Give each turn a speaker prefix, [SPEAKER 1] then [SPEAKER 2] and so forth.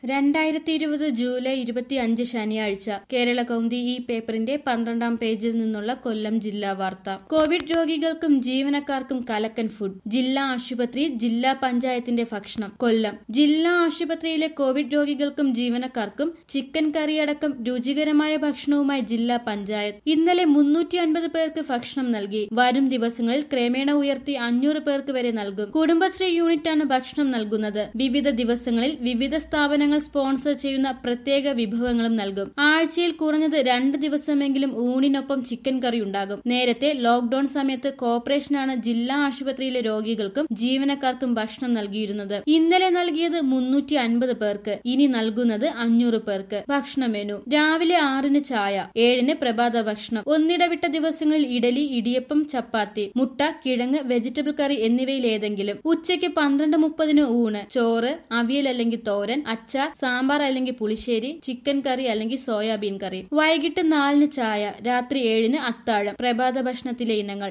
[SPEAKER 1] രണ്ടായിരത്തി ഇരുപത് ജൂലൈ ഇരുപത്തി അഞ്ച് ശനിയാഴ്ച കേരള കൗമുദി ഈ പേപ്പറിന്റെ പന്ത്രണ്ടാം പേജിൽ നിന്നുള്ള കൊല്ലം ജില്ലാ വാർത്ത കോവിഡ് രോഗികൾക്കും ജീവനക്കാർക്കും കലക്കൻ ഫുഡ് ജില്ലാ ആശുപത്രി ജില്ലാ പഞ്ചായത്തിന്റെ ഭക്ഷണം കൊല്ലം ജില്ലാ ആശുപത്രിയിലെ കോവിഡ് രോഗികൾക്കും ജീവനക്കാർക്കും ചിക്കൻ കറിയടക്കം രുചികരമായ ഭക്ഷണവുമായി ജില്ലാ പഞ്ചായത്ത് ഇന്നലെ മുന്നൂറ്റി അൻപത് പേർക്ക് ഭക്ഷണം നൽകി വരും ദിവസങ്ങളിൽ ക്രമേണ ഉയർത്തി അഞ്ഞൂറ് പേർക്ക് വരെ നൽകും കുടുംബശ്രീ യൂണിറ്റാണ് ഭക്ഷണം നൽകുന്നത് വിവിധ ദിവസങ്ങളിൽ വിവിധ സ്ഥാപനങ്ങൾ സ്പോൺസർ ചെയ്യുന്ന പ്രത്യേക വിഭവങ്ങളും നൽകും ആഴ്ചയിൽ കുറഞ്ഞത് രണ്ട് ദിവസമെങ്കിലും ഊണിനൊപ്പം ചിക്കൻ കറി ഉണ്ടാകും നേരത്തെ ലോക്ഡൌൺ സമയത്ത് കോർപ്പറേഷനാണ് ജില്ലാ ആശുപത്രിയിലെ രോഗികൾക്കും ജീവനക്കാർക്കും ഭക്ഷണം നൽകിയിരുന്നത് ഇന്നലെ നൽകിയത് മുന്നൂറ്റി അൻപത് പേർക്ക് ഇനി നൽകുന്നത് അഞ്ഞൂറ് പേർക്ക് ഭക്ഷണ മെനു രാവിലെ ആറിന് ചായ ഏഴിന് പ്രഭാത ഭക്ഷണം ഒന്നിടവിട്ട ദിവസങ്ങളിൽ ഇഡലി ഇടിയപ്പം ചപ്പാത്തി മുട്ട കിഴങ്ങ് വെജിറ്റബിൾ കറി എന്നിവയിൽ ഏതെങ്കിലും ഉച്ചയ്ക്ക് പന്ത്രണ്ട് മുപ്പതിന് ഊണ് ചോറ് അവിയൽ അല്ലെങ്കിൽ തോരൻ അച്ചാർ സാമ്പാർ അല്ലെങ്കിൽ പുളിശ്ശേരി ചിക്കൻ കറി അല്ലെങ്കിൽ സോയാബീൻ കറി വൈകിട്ട് നാലിന് ചായ രാത്രി ഏഴിന് അത്താഴം പ്രഭാത ഭക്ഷണത്തിലെ ഇനങ്ങൾ